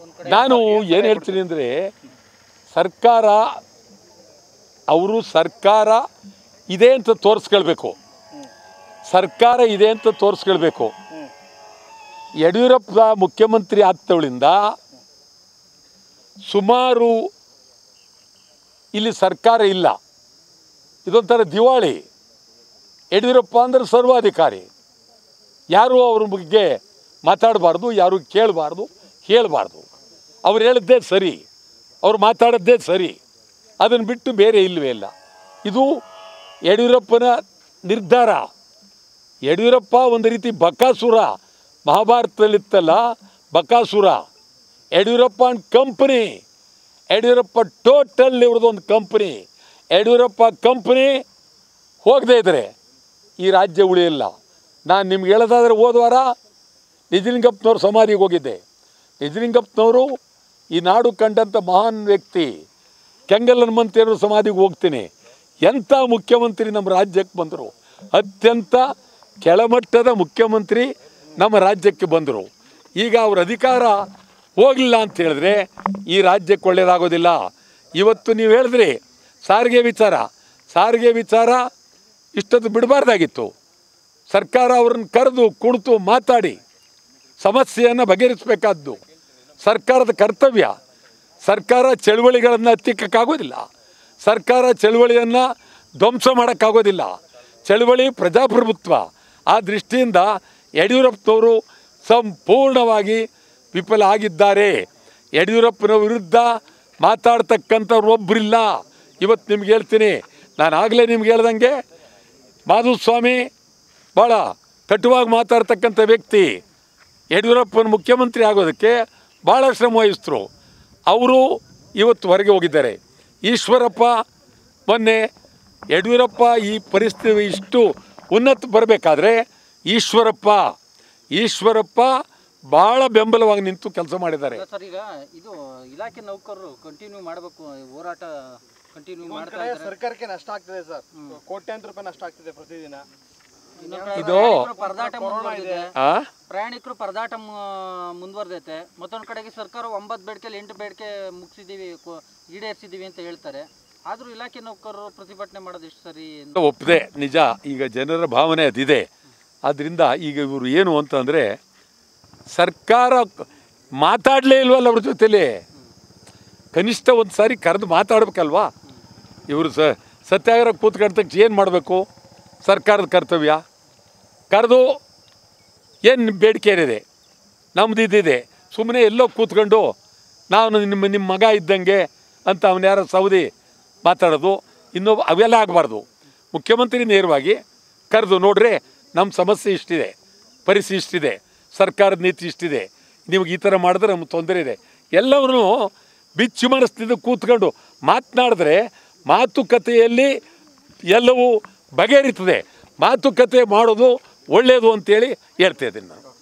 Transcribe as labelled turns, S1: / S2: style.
S1: ನಾನು ಏನು ಹೇಳ್ತೀನಿ ಅಂದರೆ ಸರ್ಕಾರ ಅವರು ಸರ್ಕಾರ ಇದೆ ಅಂತ ತೋರಿಸ್ಕೊಳ್ಬೇಕು ಸರ್ಕಾರ ಇದೆ ಅಂತ ತೋರಿಸ್ಕೊಳ್ಬೇಕು ಯಡಿಯೂರಪ್ಪ ಮುಖ್ಯಮಂತ್ರಿ ಆಗ್ತವಳಿಂದ ಸುಮಾರು ಇಲ್ಲಿ ಸರ್ಕಾರ ಇಲ್ಲ ಇದೊಂಥರ ದಿವಾಳಿ ಯಡಿಯೂರಪ್ಪ ಅಂದರೆ ಸರ್ವಾಧಿಕಾರಿ ಯಾರೂ ಅವ್ರ ಬಗ್ಗೆ ಮಾತಾಡಬಾರ್ದು ಯಾರು ಕೇಳಬಾರ್ದು ಹೇಳಬಾರ್ದು ಅವ್ರು ಹೇಳಿದ್ದೇ ಸರಿ ಅವ್ರು ಮಾತಾಡೋದೇ ಸರಿ ಅದನ್ನು ಬಿಟ್ಟು ಬೇರೆ ಇಲ್ಲವೇ ಇಲ್ಲ ಇದು ಯಡಿಯೂರಪ್ಪನ ನಿರ್ಧಾರ ಯಡಿಯೂರಪ್ಪ ಒಂದು ರೀತಿ ಬಕಾಸುರ ಮಹಾಭಾರತದಲ್ಲಿತ್ತಲ್ಲ Bakasura Yediyurappa and company Yediyurappa total ಇವ್ರದ್ದು ಒಂದು ಕಂಪ್ನಿ ಯಡಿಯೂರಪ್ಪ ಕಂಪ್ನಿ ಹೋಗದೇ ಇದ್ದರೆ ಈ ರಾಜ್ಯ ಉಳಿಯಲ್ಲ ನಾನು ನಿಮ್ಗೆ ಹೇಳೋದಾದ್ರೆ ಹೋದ ವಾರ ನಿಜಲಿಂಗಪ್ಪನವ್ರ ಸಮಾಧಿಗೆ ಹೋಗಿದ್ದೆ ನಿಜಲಿಂಗಪ್ಪನವರು ಈ ನಾಡು ಕಂಡಂಥ ಮಹಾನ್ ವ್ಯಕ್ತಿ ಕೆಂಗಲ್ ಹನುಮಂತಿಯವ್ರ ಸಮಾಧಿಗೆ ಹೋಗ್ತೀನಿ ಎಂಥ ಮುಖ್ಯಮಂತ್ರಿ ನಮ್ಮ ರಾಜ್ಯಕ್ಕೆ ಬಂದರು ಅತ್ಯಂತ ಕೆಳಮಟ್ಟದ ಮುಖ್ಯಮಂತ್ರಿ ನಮ್ಮ ರಾಜ್ಯಕ್ಕೆ ಬಂದರು ಈಗ ಅವ್ರ ಅಧಿಕಾರ ಹೋಗಲಿಲ್ಲ ಅಂತ ಹೇಳಿದ್ರೆ ಈ ರಾಜ್ಯಕ್ಕೆ ಒಳ್ಳೆಯದಾಗೋದಿಲ್ಲ ಇವತ್ತು ನೀವು ಹೇಳಿದ್ರಿ ಸಾರಿಗೆ ವಿಚಾರ ಸಾರಿಗೆ ವಿಚಾರ ಇಷ್ಟೊತ್ತು ಬಿಡಬಾರ್ದಾಗಿತ್ತು ಸರ್ಕಾರ ಅವ್ರನ್ನ ಕರೆದು ಕುಣಿತು ಮಾತಾಡಿ ಸಮಸ್ಯೆಯನ್ನು ಬಗೆಹರಿಸಬೇಕಾದ್ದು ಸರ್ಕಾರದ ಕರ್ತವ್ಯ ಸರ್ಕಾರ ಚಳುವಳಿಗಳನ್ನು ಹತ್ತಿಕ್ಕಾಗೋದಿಲ್ಲ ಸರ್ಕಾರ ಚಳುವಳಿಯನ್ನು ಧ್ವಂಸ ಮಾಡೋಕ್ಕಾಗೋದಿಲ್ಲ ಚಳುವಳಿ ಪ್ರಜಾಪ್ರಭುತ್ವ ಆ ದೃಷ್ಟಿಯಿಂದ ಯಡಿಯೂರಪ್ಪನವರು ಸಂಪೂರ್ಣವಾಗಿ ವಿಫಲ ಆಗಿದ್ದಾರೆ ಯಡಿಯೂರಪ್ಪನ ವಿರುದ್ಧ ಮಾತಾಡ್ತಕ್ಕಂಥವ್ರು ಒಬ್ಬರಿಲ್ಲ ಇವತ್ತು ನಿಮ್ಗೆ ಹೇಳ್ತೀನಿ ನಾನು ಆಗಲೇ ನಿಮ್ಗೆ ಹೇಳ್ದಂಗೆ ಮಾಧುಸ್ವಾಮಿ ಭಾಳ ಕಟುವಾಗಿ ಮಾತಾಡ್ತಕ್ಕಂಥ ವ್ಯಕ್ತಿ ಯಡಿಯೂರಪ್ಪನ ಮುಖ್ಯಮಂತ್ರಿ ಆಗೋದಕ್ಕೆ ಭಾಳ ಶ್ರಮ ವಹಿಸಿದ್ರು ಅವರು ಇವತ್ತು ಹೊರಗೆ ಹೋಗಿದ್ದಾರೆ ಈಶ್ವರಪ್ಪ ಮೊನ್ನೆ ಯಡಿಯೂರಪ್ಪ ಈ ಪರಿಸ್ಥಿತಿ ಇಷ್ಟು ಉನ್ನತ ಬರಬೇಕಾದ್ರೆ ಈಶ್ವರಪ್ಪ ಈಶ್ವರಪ್ಪ ಭಾಳ ಬೆಂಬಲವಾಗಿ ನಿಂತು ಕೆಲಸ ಮಾಡಿದ್ದಾರೆ
S2: ಅಲ್ಲ ಸರ್ ಈಗ ಇದು ಇಲಾಖೆ ನೌಕರರು ಕಂಟಿನ್ಯೂ ಮಾಡಬೇಕು ಹೋರಾಟ ಕಂಟಿನ್ಯೂ
S3: ಒಂದ್
S2: ಮಾಡ್ತಾ
S3: ಕಡೆ
S2: ಇದ್ದಾರೆ
S3: ಸರ್ಕಾರಕ್ಕೆ ನಷ್ಟ ಆಗ್ತಿದೆ ಸರ್ ಕೋಟ್ಯಾಂತರ ರೂಪಾಯಿ ನಷ್ಟ ಆಗ್ತಿದೆ ಪ್ರತಿದಿನ
S2: ಇನ್ನೊಂದ್ ಕಡೆ
S1: ಇದು-
S2: ಪ್ರಯಾಣಿಕರು ಪರದಾಟ ಮುಂದುವರೆದಿದೆ
S1: ಆ
S2: ಪ್ರಯಾಣಿಕರು ಪರದಾಟ ಮು- ಮುಂದುವರೆದೈತೆ ಮತ್ತೊಂದು ಕಡೆಗೆ ಸರ್ಕಾರ ಒಂಬತ್ತು ಬೇಡಿಕೆಲಿ ಎಂಟು ಬೇಡಿಕೆ ಮುಗಿಸಿದ್ದೀವಿ ಈಡೇರಿಸಿದ್ದೀವಿ ಅಂತ ಹೇಳ್ತಾರೆ ಆದರೂ ಇಲಾಖೆ ನೌಕರರು ಪ್ರತಿಭಟನೆ ಮಾಡೋದು ಎಷ್ಟು ಸರಿ ಅಂತ
S1: ಒಪ್ಪದೆ ನಿಜ ಈಗ ಜನರ ಭಾವನೆ ಅದಿದೆ ಆದ್ದರಿಂದ ಈಗ ಇವರು ಏನು ಅಂತಂದರೆ ಸರ್ಕಾರ ಮಾತಾಡಲೇ ಇಲ್ವಲ್ಲ ಅವ್ರ ಜೊತೆಲಿ ಕನಿಷ್ಠ ಒಂದು ಸಾರಿ ಕರೆದು ಮಾತಾಡ್ಬೇಕಲ್ವಾ ಇವರು ಸ ಸತ್ಯಾಗ್ರಹ ಕೂತ್ಕೊಂಡ ತಕ್ಷಣ ಏನು ಮಾಡಬೇಕು ಸರ್ಕಾರದ ಕರ್ತವ್ಯ ಕರೆದು ಏನು ಬೇಡಿಕೆ ಏನಿದೆ ನಮ್ದು ಇದಿದೆ ಸುಮ್ಮನೆ ಎಲ್ಲೋ ಕೂತ್ಕೊಂಡು ನಾನು ನಿಮ್ಮ ನಿಮ್ಮ ಮಗ ಇದ್ದಂಗೆ ಅಂತ ಅವನು ಯಾರೋ ಸೌದಿ ಮಾತಾಡೋದು ಇನ್ನೊಬ್ಬ ಅವೆಲ್ಲ ಆಗಬಾರ್ದು ಮುಖ್ಯಮಂತ್ರಿ ನೇರವಾಗಿ ಕರೆದು ನೋಡ್ರಿ ನಮ್ಮ ಸಮಸ್ಯೆ ಇಷ್ಟಿದೆ ಪರಿಸ್ಥಿತಿ ಇಷ್ಟಿದೆ ಸರ್ಕಾರದ ನೀತಿ ಇಷ್ಟಿದೆ ನಿಮಗೆ ಈ ಥರ ಮಾಡಿದ್ರೆ ನಮ್ಗೆ ತೊಂದರೆ ಇದೆ ಎಲ್ಲವನ್ನೂ ಬಿಚ್ಚು ಮನಸ್ಸಿನಿಂದ ಕೂತ್ಕೊಂಡು ಮಾತನಾಡಿದ್ರೆ ಮಾತುಕತೆಯಲ್ಲಿ ಎಲ್ಲವೂ ಬಗೆಹರಿತದೆ ಮಾತುಕತೆ ಮಾಡೋದು ಒಳ್ಳೆಯದು ಅಂತೇಳಿ ಹೇಳ್ತಾ ಇದ್ದೀನಿ ನಾನು